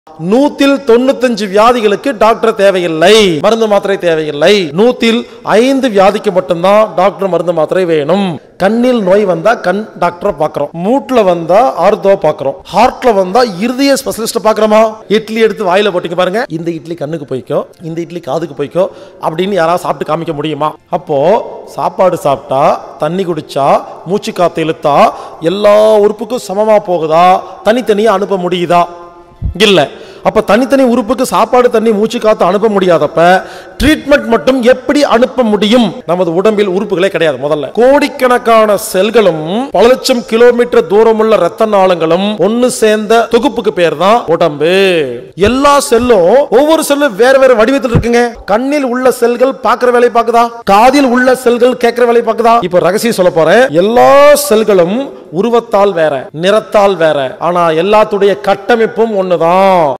நூத்தில் தொண்ணூத்தஞ்சு வியாதிகளுக்கு டாக்டர் தேவையில்லை மருந்து மாத்திரை தேவையில்லை நூத்தில் ஐந்து வியாதிக்கு மட்டும்தான் டாக்டர் மருந்து மாத்திரை வேணும் கண்ணில் நோய் வந்தா கண் டாக்டரை பார்க்கறோம் மூட்ல வந்தா ஆர்த்தோ பார்க்கறோம் ஹார்ட்ல வந்தா இருதய ஸ்பெஷலிஸ்ட் பார்க்கறோமா இட்லி எடுத்து வாயில போட்டுங்க பாருங்க இந்த இட்லி கண்ணுக்கு போய்க்கோ இந்த இட்லி காதுக்கு போய்க்கோ அப்படின்னு யாராவது சாப்பிட்டு காமிக்க முடியுமா அப்போ சாப்பாடு சாப்பிட்டா தண்ணி குடிச்சா மூச்சு காத்து இழுத்தா எல்லா உறுப்புக்கும் சமமா போகுதா தனித்தனியா அனுப்ப முடியுதா இல்ல அப்ப தனித்தனி உறுப்புக்கு சாப்பாடு தண்ணி மூச்சு காத்து அனுப்ப முடியாதப்ப ட்ரீட்மெண்ட் மட்டும் எப்படி அனுப்ப முடியும் நமது உடம்பில் உறுப்புகளே கிடையாது முதல்ல கோடிக்கணக்கான செல்களும் பல லட்சம் கிலோமீட்டர் தூரமுள்ள ரத்த நாளங்களும் ஒன்னு சேர்ந்த தொகுப்புக்கு பேர் தான் உடம்பு எல்லா செல்லும் ஒவ்வொரு செல்லும் வேற வேற வடிவத்தில் இருக்குங்க கண்ணில் உள்ள செல்கள் பார்க்கிற வேலையை பார்க்குதா காதில் உள்ள செல்கள் கேட்கிற வேலையை பார்க்குதா இப்போ ரகசியம் சொல்ல போறேன் எல்லா செல்களும் உருவத்தால் வேற நிறத்தால் வேற ஆனா எல்லாத்துடைய கட்டமைப்பும் ஒண்ணுதான்